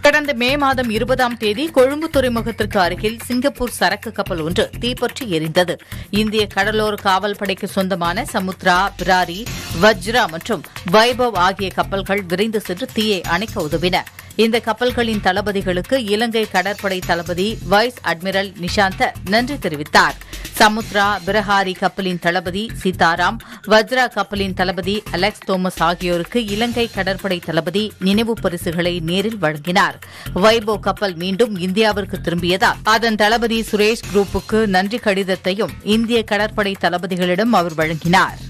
கடந்த மே மாதம் இருபதாம் தேதி கொழும்பு துறைமுகத்திற்கு அருகில் சிங்கப்பூர் சரக்கு கப்பல் ஒன்று தீப்பற்றி எரிந்தது இந்திய கடலோர காவல் படைக்கு சொந்தமான சமுத்ரா பிராரி வஜ்ரா மற்றும் வைபவ் ஆகிய கப்பல்கள் விரைந்து சென்று தீயை அணைக்க உதவின இந்த கப்பல்களின் தளபதிகளுக்கு இலங்கை கடற்படை தளபதி வைஸ் அட்மிரல் நிஷாந்த நன்றி தெரிவித்தார் சமுத்ரா பிரஹாரி கப்பலின் தளபதி சீதாராம் வஜ்ரா கப்பலின் தளபதி அலெக்ஸ் தோமஸ் ஆகியோருக்கு இலங்கை கடற்படை தளபதி நினைவு பரிசுகளை நேரில் வழங்கினார் வைபோ கப்பல் மீண்டும் இந்தியாவிற்கு திரும்பியதால் அதன் தளபதி சுரேஷ் குரூப்புக்கு நன்றி கடிதத்தையும் இந்திய கடற்படை தளபதிகளிடம் அவர் வழங்கினார்